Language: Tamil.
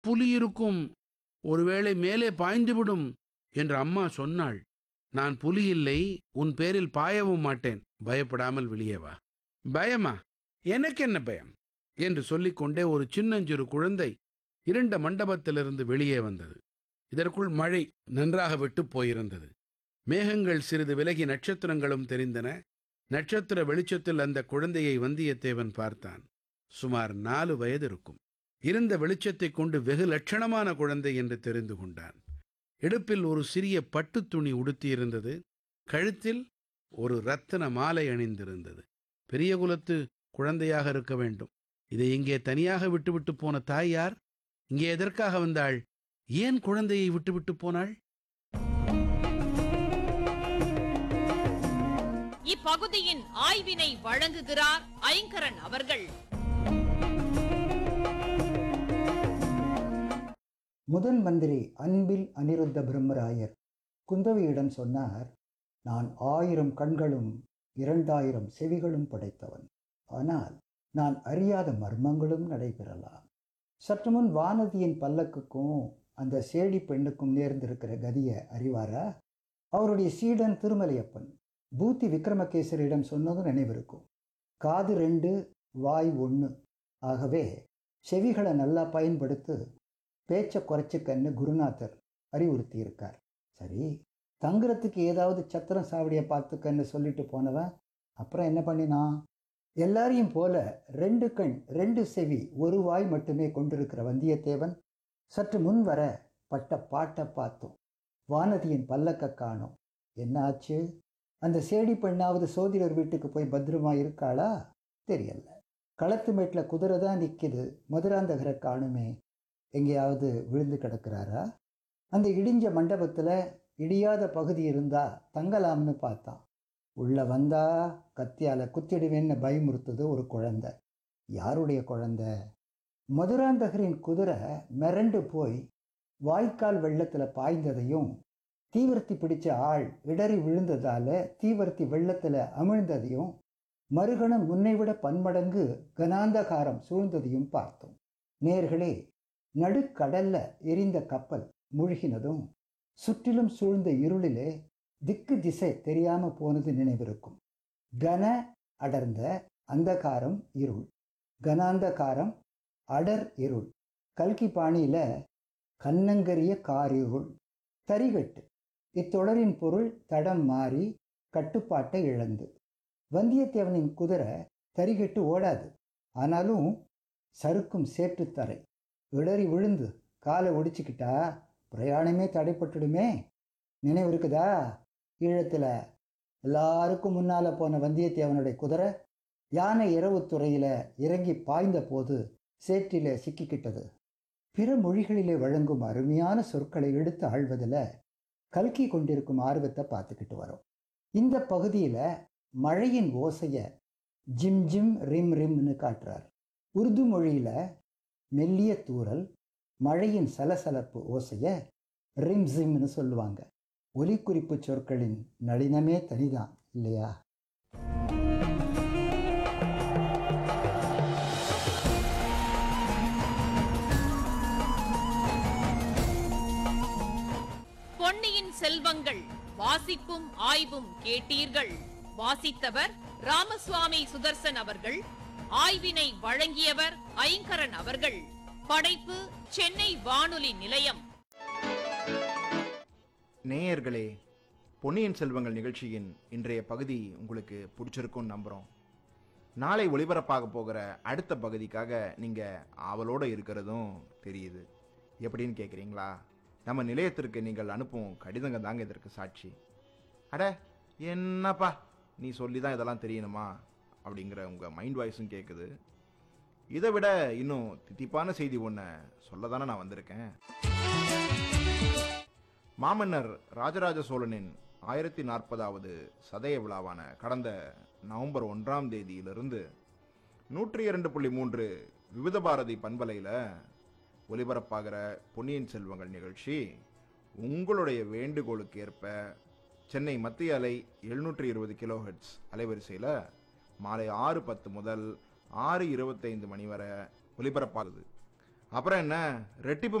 புலி இருக்கும் ஒருவேளை மேலே பாய்ந்துவிடும் என்று அம்மா சொன்னாள் நான் புலி இல்லை உன் பேரில் பாயவும் மாட்டேன் பயப்படாமல் வெளியே வா பயமா எனக்கு என்ன பயம் என்று சொல்லிக்கொண்டே ஒரு சின்னஞ்சிறு குழந்தை இருண்ட மண்டபத்திலிருந்து வெளியே வந்தது இதற்குள் மழை நன்றாக விட்டுப் போயிருந்தது மேகங்கள் சிறிது விலகி நட்சத்திரங்களும் தெரிந்தன நட்சத்திர வெளிச்சத்தில் அந்த குழந்தையை வந்தியத்தேவன் பார்த்தான் சுமார் நாலு வயது இருக்கும் இருந்த வெளிச்சத்தைக் கொண்டு வெகு லட்சணமான குழந்தை என்று தெரிந்து கொண்டான் இடுப்பில் ஒரு சிறிய பட்டுத் துணி உடுத்தியிருந்தது கழுத்தில் ஒரு ரத்தின மாலை அணிந்திருந்தது பெரிய குலத்து குழந்தையாக இருக்க வேண்டும் இதை இங்கே தனியாக விட்டுவிட்டு போன தாய் யார் இங்கே எதற்காக வந்தாள் ஏன் குழந்தையை விட்டுவிட்டு போனாள் இப்பகுதியின் ஆய்வினை வழங்குகிறார் ஐங்கரன் அவர்கள் முதன் மந்திரி அன்பில் அனிருத்த பிரம்மராயர் குந்தவியிடம் சொன்னார் நான் ஆயிரம் கண்களும் இரண்டாயிரம் செவிகளும் படைத்தவன் ஆனால் நான் அறியாத மர்மங்களும் நடைபெறலாம் சற்று முன் வானதியின் பல்லக்குக்கும் அந்த சேடி பெண்ணுக்கும் நேர்ந்திருக்கிற கதியை அறிவாரா அவருடைய சீடன் திருமலையப்பன் பூத்தி விக்ரமகேசரியிடம் சொன்னதும் நினைவிருக்கும் காது ரெண்டு வாய் ஒன்று ஆகவே செவிகளை நல்லா பயன்படுத்து பேச்சை குறைச்சிக்கன்னு குருநாதர் அறிவுறுத்தி இருக்கார் சரி தங்குறதுக்கு ஏதாவது சத்திரம் சாவடியை பார்த்துக்கன்னு சொல்லிட்டு போனவன் அப்புறம் என்ன பண்ணினான் எல்லாரையும் போல ரெண்டு கண் ரெண்டு செவி ஒரு வாய் மட்டுமே கொண்டிருக்கிற வந்தியத்தேவன் சற்று முன் வர பட்ட பாட்டை பார்த்தோம் வானதியின் பல்லக்க காணோம் என்ன ஆச்சு அந்த சேடி பெண்ணாவது சோதிடர் வீட்டுக்கு போய் பத்திரமா இருக்காளா தெரியல களத்து மேட்டில் குதிரை தான் நிற்கிது மதுராந்தகரை காணுமே எங்கேயாவது விழுந்து கிடக்கிறாரா அந்த இடிஞ்ச மண்டபத்தில் இடியாத பகுதி இருந்தா தங்கலாம்னு பார்த்தான் உள்ள வந்தா கத்தியால குத்திடுவேன்னு பயமுறுத்துது ஒரு குழந்தை யாருடைய குழந்தை மதுராந்தகரின் குதிரை மிரண்டு போய் வாய்க்கால் வெள்ளத்தில் பாய்ந்ததையும் தீவர்த்தி பிடிச்ச ஆள் இடறி விழுந்ததால தீவர்த்தி வெள்ளத்தில் அமிழ்ந்ததையும் மறுகணம் முன்னைவிட பன்மடங்கு கனாந்தகாரம் சூழ்ந்ததையும் பார்த்தோம் நேர்களே நடுக்கடல்ல எரிந்த கப்பல் மூழ்கினதும் சுற்றிலும் சூழ்ந்த இருளிலே திக்கு திசை தெரியாம போனது நினைவிருக்கும் கன அடர்ந்த அந்தகாரம் இருள் கனாந்தகாரம் அடர் இருள் கல்கி பாணியில கண்ணங்கரிய காரிருள் தரிகட்டு இத்தொடரின் பொருள் தடம் மாறி கட்டுப்பாட்டை இழந்து வந்தியத்தேவனின் குதிரை தரிகட்டு ஓடாது ஆனாலும் சறுக்கும் சேற்றுத்தரை இடறி விழுந்து காலை ஒடிச்சுக்கிட்டா பிரயாணமே தடைப்பட்டுடுமே நினைவு இருக்குதா ஈழத்தில் எல்லாருக்கும் முன்னால போன வந்தியத்தேவனுடைய குதிரை யானை இரவு துறையில இறங்கி பாய்ந்த போது சேற்றில சிக்கிக்கிட்டது பிற மொழிகளிலே வழங்கும் அருமையான சொற்களை எடுத்து ஆழ்வதில் கல்கி கொண்டிருக்கும் ஆர்வத்தை பார்த்துக்கிட்டு வரோம் இந்த பகுதியில் மழையின் ஓசைய ஜிம் ஜிம் ரிம் ரிம்னு காட்டுறார் உருது மொழியில மெல்லிய தூறல் மழையின் சலசலப்பு ஓசைய ரிம் ஜிம்னு சொல்லுவாங்க ஒலிக்குறிப்பு சொற்களின் நளினமே தனிதான் இல்லையா பொன்னியின் செல்வங்கள் வாசிப்பும் ஆய்வும் கேட்டீர்கள் வாசித்தவர் ராமசுவாமி சுதர்சன் அவர்கள் ஆய்வினை வழங்கியவர் ஐங்கரன் அவர்கள் படைப்பு சென்னை வானொலி நிலையம் நேயர்களே பொன்னியின் செல்வங்கள் நிகழ்ச்சியின் இன்றைய பகுதி உங்களுக்கு பிடிச்சிருக்கும்னு நம்புகிறோம் நாளை ஒளிபரப்பாக போகிற அடுத்த பகுதிக்காக நீங்கள் ஆவலோடு இருக்கிறதும் தெரியுது எப்படின்னு கேட்குறீங்களா நம்ம நிலையத்திற்கு நீங்கள் அனுப்பும் கடிதங்க தாங்க இதற்கு சாட்சி அட என்னப்பா நீ சொல்லி தான் இதெல்லாம் தெரியணுமா அப்படிங்கிற உங்கள் மைண்ட் வாய்ஸும் கேட்குது இதை விட இன்னும் தித்திப்பான செய்தி ஒன்று சொல்ல தானே நான் வந்திருக்கேன் மாமன்னர் ராஜராஜ சோழனின் ஆயிரத்தி நாற்பதாவது சதய விழாவான கடந்த நவம்பர் ஒன்றாம் தேதியிலிருந்து நூற்றி இரண்டு புள்ளி மூன்று விவித பாரதி பண்பலையில் ஒலிபரப்பாகிற பொன்னியின் செல்வங்கள் நிகழ்ச்சி உங்களுடைய வேண்டுகோளுக்கு ஏற்ப சென்னை மத்திய அலை எழுநூற்றி இருபது கிலோஹெட்ஸ் அலைவரிசையில் மாலை ஆறு பத்து முதல் ஆறு இருபத்தைந்து மணி வரை ஒலிபரப்பாகுது அப்புறம் என்ன ரெட்டிப்பு